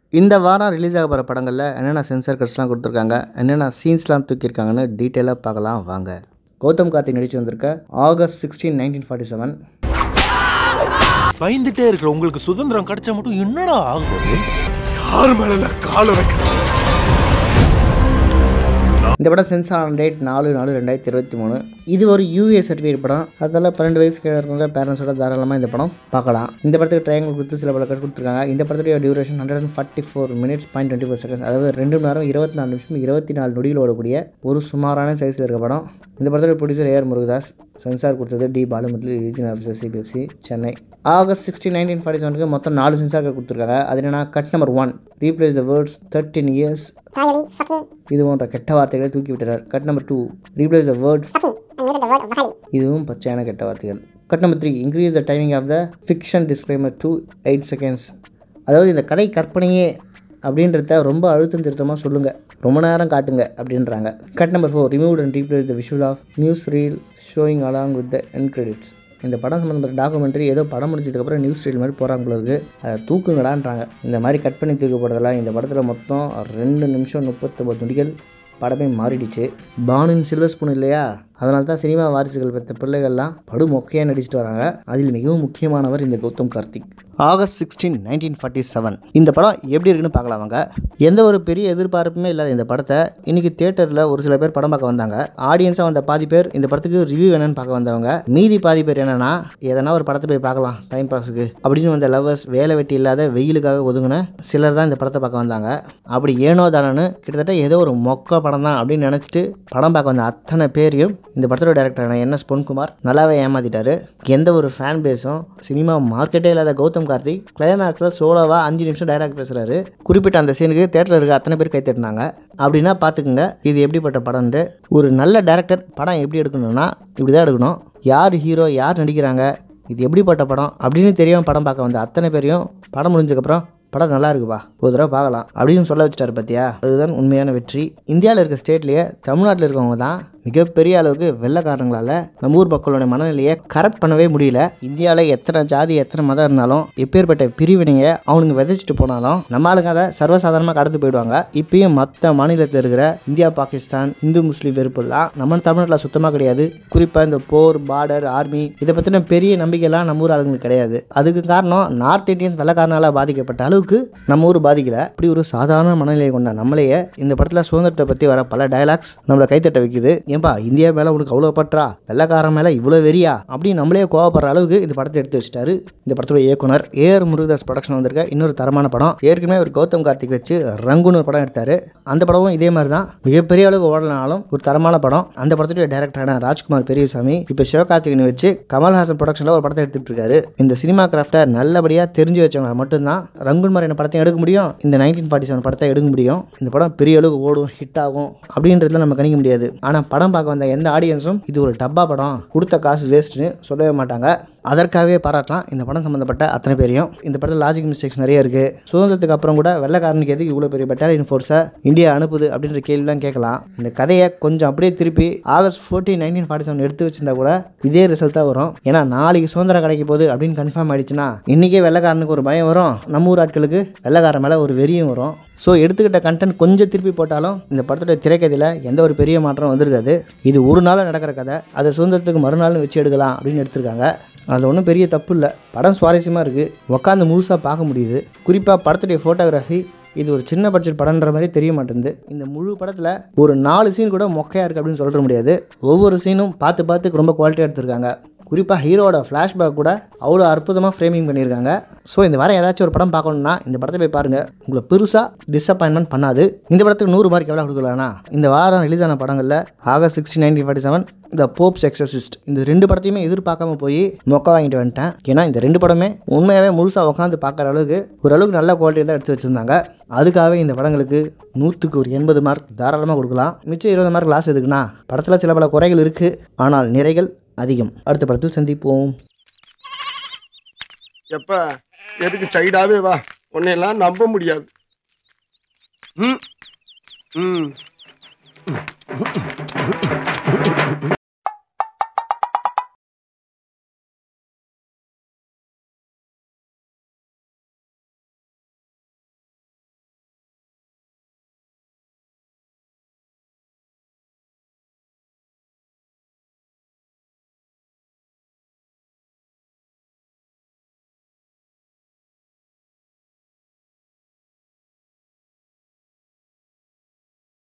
இந்த வாரம் ரிலீஸ் ஆக போகிற படங்களில் என்னென்ன சென்சார் கட்ஸ்லாம் கொடுத்துருக்காங்க என்னென்ன சீன்ஸ்லாம் தூக்கியிருக்காங்கன்னு டீட்டெயிலாக பார்க்கலாம் வாங்க கௌதம் கார்த்திக் நடிச்சு வந்திருக்க August sixteen nineteen forty seven பயந்துட்டே இருக்கிற உங்களுக்கு சுதந்திரம் கிடைச்சா மட்டும் என்னடா ஆகுது யார் மேல நான் காலை வைக்கிறேன் இந்த படம் சென்சார் ஆன் டேட் நாலு நாலு ரெண்டாயிரத்தி இருபத்தி மூணு இது ஒரு யூஏ சர்டிஃபிகேட் படம் அதனால் பன்னெண்டு வயசு கீழே இருக்கவங்க பேரண்ட்ஸோட தாராளமாக இந்த படம் பார்க்கலாம் இந்த படத்துக்கு ட்ரையாங்கிள் கொடுத்து சில பல கட் கொடுத்துருக்காங்க இந்த படத்துடைய duration hundred and forty four minutes point twenty four seconds அதாவது ரெண்டு மணி நேரம் இருபத்தி நாலு நிமிஷம் இருபத்தி நாலு நொடியில் ஓடக்கூடிய ஒரு சுமாரான சைஸில் இருக்க படம் இந்த படத்தோட ப்ரொடியூசர் ஏஆர் முருகதாஸ் சென்சார் கொடுத்தது T Balumurali region officer CBFC Chennai August sixteen nineteen forty செவனுக்கு மொத்தம் நாலு சென்சார் கொடுத்துருக்காங்க அது என்னன்னா cut number one replace the words thirteen years இது போன்ற கெட்ட வார்த்தைகளை தூக்கி விட்டனர் cut number two replace the word இதுவும் பச்சையான கெட்ட வார்த்தைகள் cut number three increase the timing of the fiction disclaimer to eight seconds அதாவது இந்த கதை கற்பனையே அப்படின்றத ரொம்ப அழுத்தம் திருத்தமாக சொல்லுங்கள் ரொம்ப நேரம் காட்டுங்க அப்படின்றாங்க cut number four remove and replace the visual of news reel showing along with the end credits இந்த படம் சம்மந்தப்பட்ட டாக்குமெண்ட்ரி ஏதோ படம் முடிஞ்சதுக்கப்புறம் நியூஸ் ரீல் மாதிரி போகிறாங்க போல இருக்குது அதை தூக்குங்கடான்றாங்க இந்த மாதிரி கட் பண்ணி தூக்க போடுறதெல்லாம் இந்த படத்தில் மொத்தம் ரெண்டு நிமிஷம் முப்பத்தொம்பது நொடிகள் படமே மாறிடுச்சு பானுன் சில்வர் ஸ்பூன் இல்லையா அதனால தான் சினிமா வாரிசுகள் பெற்ற பிள்ளைகள்லாம் படு மொக்கையாக நடிச்சிட்டு வராங்க அதில் மிகவும் முக்கியமானவர் இந்த Gautham Karthik August sixteen nineteen forty seven இந்த படம் எப்படி இருக்குன்னு பார்க்கலாம் வாங்க எந்த ஒரு பெரிய எதிர்பார்ப்புமே இல்லாத இந்த படத்தை இன்னைக்கு தியேட்டரில் ஒரு சில பேர் படம் பார்க்க வந்தாங்க ஆடியன்ஸாக வந்த பாதி பேர் இந்த படத்துக்கு ரிவ்யூ என்னன்னு பார்க்க வந்தவங்க மீதி பாதி பேர் என்னன்னா எதனா ஒரு படத்தை போய் பார்க்கலாம் டைம் பாஸுக்கு அப்படின்னு வந்த லவ்வர்ஸ் வேலை வெட்டி இல்லாத வெயிலுக்காக ஒதுங்கின சிலர் தான் இந்த படத்தை பார்க்க வந்தாங்க அப்படி ஏனோ தானன்னு கிட்டத்தட்ட ஏதோ ஒரு மொக்க படம் தான் அப்படின்னு நினச்சிட்டு படம் பார்க்க வந்த அத்தனை பேரையும் இந்த படத்தோட டேரக்டரான என் எஸ் பொன்குமார் நல்லாவே ஏமாத்திட்டாரு எந்த ஒரு ஃபேன் பேஸும் சினிமா மார்க்கெட்டே இல்லாத கௌதம் கார்த்திக் கிளைமேக்ஸில் சோலோவாக அஞ்சு நிமிஷம் டைலாக் பேசுகிறாரு குறிப்பிட்ட அந்த சீனுக்கு தேட்டரில் இருக்க அத்தனை பேர் கை தட்டினாங்க அப்படின்னா பார்த்துக்குங்க இது எப்படிப்பட்ட படம்ன்ட்டு ஒரு நல்ல டேரக்டர் படம் எப்படி எடுக்கணும்னா இப்படி தான் எடுக்கணும் யார் ஹீரோ யார் நடிக்கிறாங்க இது எப்படிப்பட்ட படம் அப்படின்னு தெரியாமல் படம் பார்க்க வந்த அத்தனை பேரையும் படம் முடிஞ்சதுக்கப்புறம் படம் நல்லா இருக்குப்பா ஒரு தடவை பார்க்கலாம் அப்படின்னு சொல்ல வச்சுட்டாரு பார்த்தியா அதுதான் உண்மையான வெற்றி இந்தியாவில் இருக்க ஸ்டேட்லேயே தமிழ்நாட்டில் இருக்கவங்க தான் மிகப்பெரிய அளவுக்கு வெள்ளக்காரங்களால் நம்ம ஊர் மக்களோட மனநிலையை கரெக்ட் பண்ணவே முடியல இந்தியாவில் எத்தனை ஜாதி எத்தனை மதம் இருந்தாலும் எப்பேற்பட்ட பிரிவினையை அவனுங்க விதைச்சிட்டு போனாலும் நம்ம ஆளுங்க அதை சர்வசாதாரணமாக கடந்து போயிடுவாங்க இப்பயும் மற்ற மாநிலத்தில் இருக்கிற இந்தியா பாகிஸ்தான் இந்து முஸ்லீம் வெறுப்புலாம் நம்ம தமிழ்நாட்டில் சுத்தமாக கிடையாது குறிப்பாக இந்த போர் பார்டர் ஆர்மி இதை பற்றின பெரிய நம்பிக்கைலாம் நம்ம ஊர் ஆளுங்களுக்கு கிடையாது அதுக்கு காரணம் நார்த் இந்தியன்ஸ் வெள்ளக்காரனால பாதிக்கப்பட்ட அளவுக்கு நம்ம ஊர் பாதிக்கல இப்படி ஒரு சாதாரண மனநிலையை கொண்ட நம்மளையே இந்த படத்தில் சுதந்திரத்தை பற்றி வர பல டயலாக்ஸ் நம்மளை கைத்தட்ட வைக்குது ஏன்பா இந்தியா மேலே உனக்கு அவ்வளோ பற்றா வெள்ளக்காரன் மேலே இவ்வளோ வெறியா அப்படின்னு நம்மளே கோவப்படுற அளவுக்கு இந்த படத்தை எடுத்து வச்சிட்டாரு இந்த படத்தோட இயக்குனர் ஏஆர் முருகதாஸ் ப்ரொடக்ஷன் வந்திருக்க இன்னொரு தரமான படம் ஏற்கனவே ஒரு கௌதம் கார்த்திக் வச்சு ரங்குன்னு ஒரு படம் எடுத்தாரு அந்த படமும் இதே மாதிரி தான் மிகப்பெரிய அளவுக்கு ஓடலனாலும் ஒரு தரமான படம் அந்த படத்துடைய டேரக்டரான ராஜ்குமார் பெரியசாமி இப்போ சிவகார்த்திகனை வச்சு கமல்ஹாசன் ப்ரொடக்ஷனில் ஒரு படத்தை எடுத்துட்டு இருக்காரு இந்த சினிமா கிராஃப்டை நல்லபடியாக தெரிஞ்சு வச்சவங்க மட்டும்தான் ரங்குன் மாதிரியான படத்தை எடுக்க முடியும் இந்த நைன்டீன் ஃபார்ட்டி செவன் படத்தை எடுக்க முடியும் இந்த படம் பெரிய அளவுக்கு ஓடும் ஹிட் ஆகும் அப்படின்றதுல நம்ம கணிக்க முடியாது ஆனால் படம் பார்க்க வந்த எந்த ஆடியன்ஸும் இது ஒரு டப்பா படம் கொடுத்த காசு வேஸ்ட்டுன்னு சொல்லவே மாட்டாங்க அதற்காகவே பாராட்டலாம் இந்த படம் சம்மந்தப்பட்ட அத்தனை பேரையும் இந்த படத்தில் லாஜிக் மிஸ்டேக்ஸ் நிறைய இருக்குது சுதந்திரத்துக்கு அப்புறம் கூட வெள்ளக்காரனுக்கு எதுக்கு இவ்வளோ பெரிய பெட்டாலியன் ஃபோர்ஸை இந்தியா அனுப்புது அப்படின்ற கேள்விலாம் கேட்கலாம் இந்த கதையை கொஞ்சம் அப்படியே திருப்பி August fourteen nineteen forty seven எடுத்து வச்சிருந்தா கூட இதே ரிசல்ட் தான் வரும் ஏன்னா நாளைக்கு சுதந்திரம் கிடைக்க போகுது அப்படின்னு கன்ஃபார்ம் ஆயிடுச்சுன்னா இன்றைக்கே வெள்ளக்காரனுக்கு ஒரு பயம் வரும் நம்ம ஊர் ஆட்களுக்கு வெள்ளக்காரன் மேலே ஒரு வெறியும் வரும் ஸோ எடுத்துக்கிட்ட கண்டென்ட் கொஞ்சம் திருப்பி போட்டாலும் இந்த படத்தோட திரைக்கதையில் எந்த ஒரு பெரிய மாற்றம் வந்திருக்காது இது ஒரு நாள் நடக்கிற கதை அதை சுதந்திரத்துக்கு மறுநாள்னு வச்சு எடுக்கலாம் அப்படின்னு எடுத்திருக்காங்க அது ஒன்றும் பெரிய தப்பு இல்லை படம் சுவாரஸ்யமாக இருக்குது உட்காந்து முழுசாக பார்க்க முடியுது குறிப்பாக படத்துடைய ஃபோட்டோகிராஃபி இது ஒரு சின்ன பட்ஜெட் படம்ன்ற மாதிரி தெரிய மாட்டேங்குது இந்த முழு படத்தில் ஒரு நாலு சீன் கூட மொக்கையாக இருக்குது அப்படின்னு சொல்ல முடியாது ஒவ்வொரு சீனும் பார்த்து பார்த்து ரொம்ப குவாலிட்டியாக எடுத்திருக்காங்க குறிப்பாக ஹீரோட ஃப்ளாஷ்பேக் கூட அவ்வளோ அற்புதமாக ஃப்ரேமிங் பண்ணியிருக்காங்க ஸோ இந்த வாரம் ஏதாச்சும் ஒரு படம் பார்க்கணுன்னா இந்த படத்தை போய் பாருங்கள் உங்களை பெருசாக டிசப்பாயின்மெண்ட் பண்ணாது இந்த படத்துக்கு நூறு மார்க் எவ்வளோ கொடுக்கலாம்னா இந்த வாரம் ரிலீஸ் ஆன படங்களில் August sixteen nineteen forty seven the Pope's exorcist இந்த ரெண்டு படத்தையுமே எதிர்பார்க்காம போய் மொக்க வாங்கிட்டு வந்துட்டேன் ஏன்னா இந்த ரெண்டு படமே உண்மையாகவே முழுசாக உட்காந்து பார்க்குற அளவுக்கு ஓரளவுக்கு நல்ல குவாலிட்டியில் தான் எடுத்து வச்சுருந்தாங்க அதுக்காகவே இந்த படங்களுக்கு நூற்றுக்கு ஒரு எண்பது மார்க் தாராளமாக கொடுக்கலாம் மிச்சம் இருபது மார்க் லாஸ் எதுக்குன்னா படத்தில் சில பல குறைகள் இருக்குது ஆனால் நிறைகள் அதிகம் அடுத்த படத்தில் சந்திப்போம் எப்ப எதுக்கு சைடாவே வா உன்னையெல்லாம் நம்ப முடியாது ம் ம்